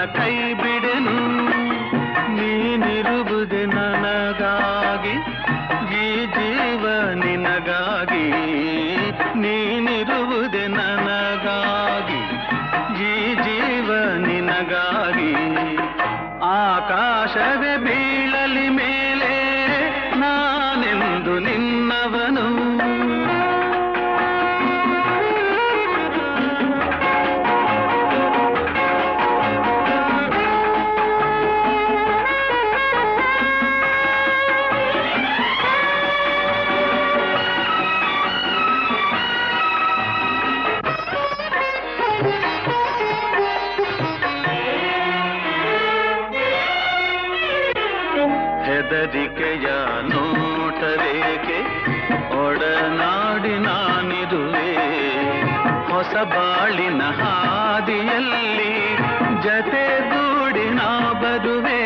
ಕೈ ಬಿಡೆನು ನೀನಿರುವುದೆ ನನಗಾಗಿ ಈ ಜೀವ ನಿನಗಾಗಿ ನೀನಿರುವುದೆ ನನಗಾಗಿ ಈ ಜೀವ ನಿನಗಾಗಿ ಆಕಾಶವೇ ಬೀಳಲಿ ಮೇಲೆ ನಾನೆಂದು ನಿನ್ನವನು ಹೆದರಿಕೆಯ ನೋಟರೇಕೆ ಒಡನಾಡಿ ನಾನಿರುವೆ ಹೊಸ ಬಾಳಿನ ಹಾದಿಯಲ್ಲಿ ಜತೆಗೂಡಿ ನಾ ಬರುವೆ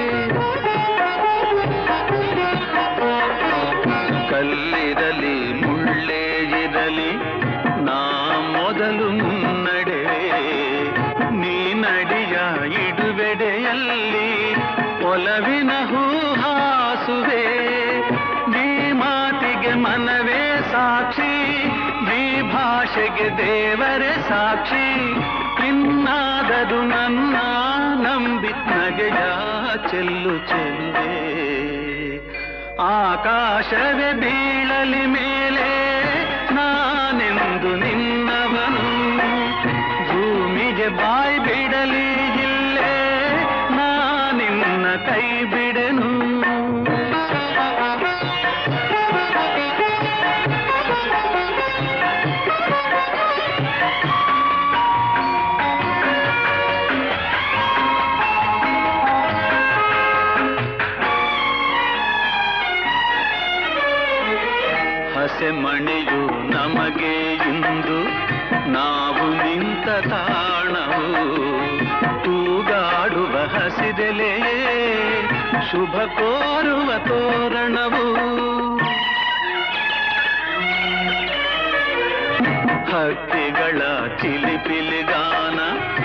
ಕಲ್ಲಿರಲಿ ಮುಳ್ಳೇ ಇರಲಿ ನಾ ಮೊದಲು ಮುನ್ನಡೆವೆ ನೀ ನಡಿಯ ಇಡುವೆಡೆಯಲ್ಲಿ ಒಲವಿನ ಹೂಹಾಸುವೆ ನೀ ಮಾತಿಗೆ ಮನವೇ ಸಾಕ್ಷಿ ನೀ ಭಾಷೆಗೆ ದೇವರೇ ಸಾಕ್ಷಿ ಇನ್ನಾದರೂ ನನ್ನ ನಂಬಿ ನಗೆಯ ಚೆಲ್ಲು ಚೆಲ್ಲುವೆ ಆಕಾಶವೇ ಬೀಳಲಿ ಮೇಲೆ ನಾನೆಂದು ನಿನ್ನವನು ಭೂಮಿಗೆ ಬಾಯಿ ಬಿಡಲಿ ಇಲ್ಲೇ ನಾನಿನ್ನ ಕೈ ಬಿಡೆನು ಹಸೆ ಮಣೆಯು ನಮಗೆ ಇಂದು ನಾವು ನಿಂತ ತಾಣವು ತೂಗಾಡುವ ಹಸಿದೆಲೆಯೇ ಶುಭ ಕೋರುವ ತೋರಣವು ಹಕ್ಕಿಗಳ ಚಿಲಿಪಿಲಿಗಾನ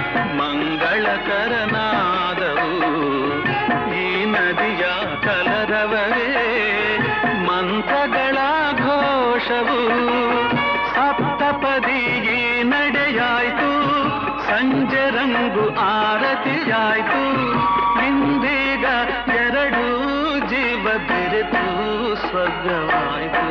ಮಂಗಳಕರನಾದವು ಈ ನದಿಯ ಕಲರವವೇ ಮಂತ್ರಗಳ ಘೋಷವು ಸಪ್ತಪದಿ ಈ ನಡೆಯಾಯ್ತು ಸಂಜೆ ರಂಗು ಆರತಿಯಾಯ್ತು ಇಂದೀಗ ಎರಡು ಜೀವ ಬೆರೆತು ಸ್ವರ್ಗವಾಯ್ತು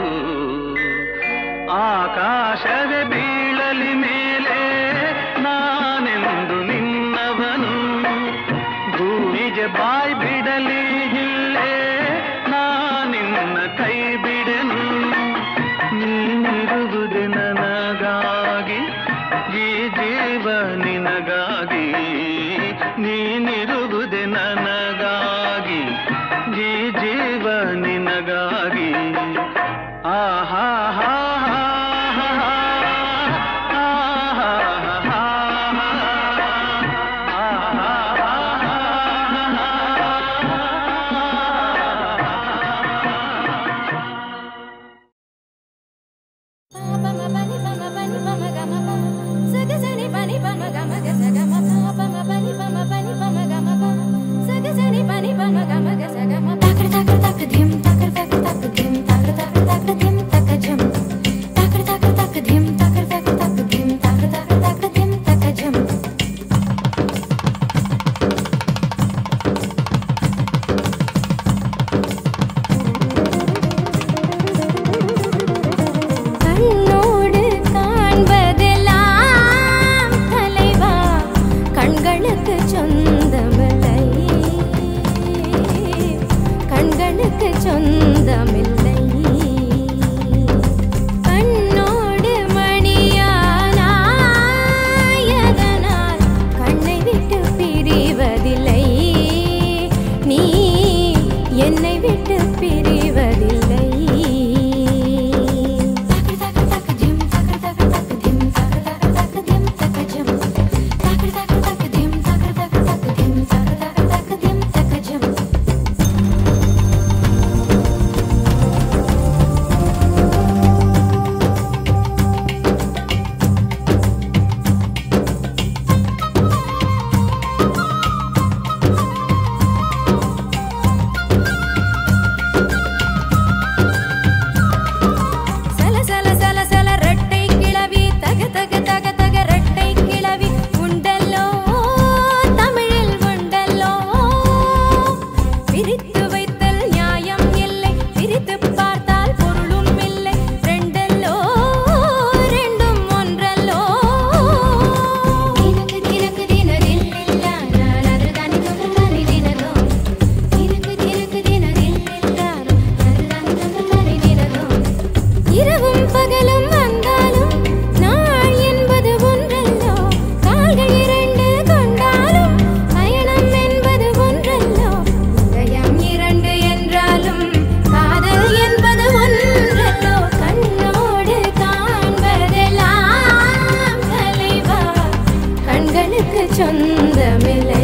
ಆಕಾಶವೇ ಬೀಳಲಿ ಮೇಲೆ ನಾನೆಂದು ನಿನ್ನವನು ಭೂಮಿಗೆ ಬಾಯಿ ಬಿಡಲಿ ಇಲ್ಲೇ ನಾನಿನ್ನ ಕೈ ಬಿಡೆನು ನೀನಿರುವುದೆ ನನಗಾಗಿ ಈ ಜೀವ ನಿನಗಾಗಿ ನೀನಿರುವುದೆ ನನಗಾಗಿ ಈ ಜೀವ ನಿನಗಾಗಿ ಆಹಾ ಹಾ ಹಾ ಹಾ ಆಹಾ ಹಾ கண்ணோடு காண்பதெல்லாம் தலைவா கண்களுக்கு சொந்தமில்லை கண்களுக்கு சொந்தமில்லை கண்ணோடு மணியானாயதனால் கண்ணை விட்டு பிரிவதில்லை நீ என்னை விட்டு பிரிவதில்லை எனக்கு சொந்தமில்லை